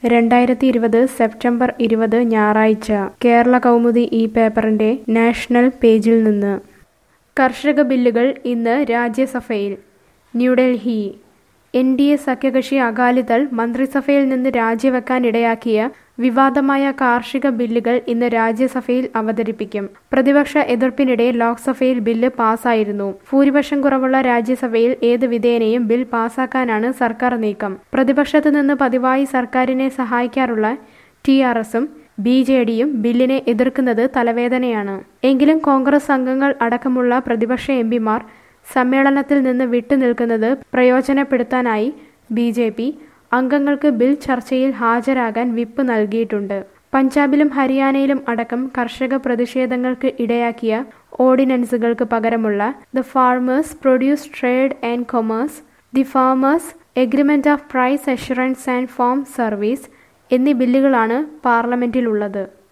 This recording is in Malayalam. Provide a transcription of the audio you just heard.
രണ്ടായിരത്തി ഇരുപത് സെപ്റ്റംബർ ഇരുപത് ഞായറാഴ്ച കേരള കൗമുദി ഈ പേപ്പറിന്റെ നാഷണൽ പേജിൽ നിന്ന് കർഷക ബില്ലുകൾ ഇന്ന് രാജ്യസഭയിൽ ന്യൂഡൽഹി എൻ ഡി എ സഖ്യകക്ഷി അകാലിദൾ മന്ത്രിസഭയിൽ നിന്ന് രാജിവെക്കാനിടയാക്കിയ വിവാദമായ കാർഷിക ബില്ലുകൾ ഇന്ന് രാജ്യസഭയിൽ അവതരിപ്പിക്കും പ്രതിപക്ഷ എതിർപ്പിനിടെ ലോക്സഭയിൽ ബില്ല് പാസായിരുന്നു ഭൂരിപക്ഷം കുറവുള്ള രാജ്യസഭയിൽ ഏത് വിധേനയും ബിൽ പാസാക്കാനാണ് സർക്കാർ നീക്കം പ്രതിപക്ഷത്തു നിന്ന് പതിവായി സർക്കാരിനെ സഹായിക്കാറുള്ള ടി ആർ എസും ബി ജെ ഡിയും ബില്ലിനെ എതിർക്കുന്നത് തലവേദനയാണ് എങ്കിലും കോൺഗ്രസ് അംഗങ്ങൾ അടക്കമുള്ള പ്രതിപക്ഷ എംപിമാർ സമ്മേളനത്തിൽ നിന്ന് വിട്ടുനിൽക്കുന്നത് പ്രയോജനപ്പെടുത്താനായി ബി ജെ പി അംഗങ്ങൾക്ക് ബിൽ ചർച്ചയിൽ ഹാജരാകാൻ വിപ്പ് നൽകിയിട്ടുണ്ട് പഞ്ചാബിലും ഹരിയാനയിലും അടക്കം കർഷക പ്രതിഷേധങ്ങൾക്ക് ഇടയാക്കിയ ഓർഡിനൻസുകൾക്ക് പകരമുള്ള the farmers produce trade and commerce the farmers agreement of price assurance and farm service എന്നീ ബില്ലുകളാണ് പാർലമെന്റിലുള്ളത്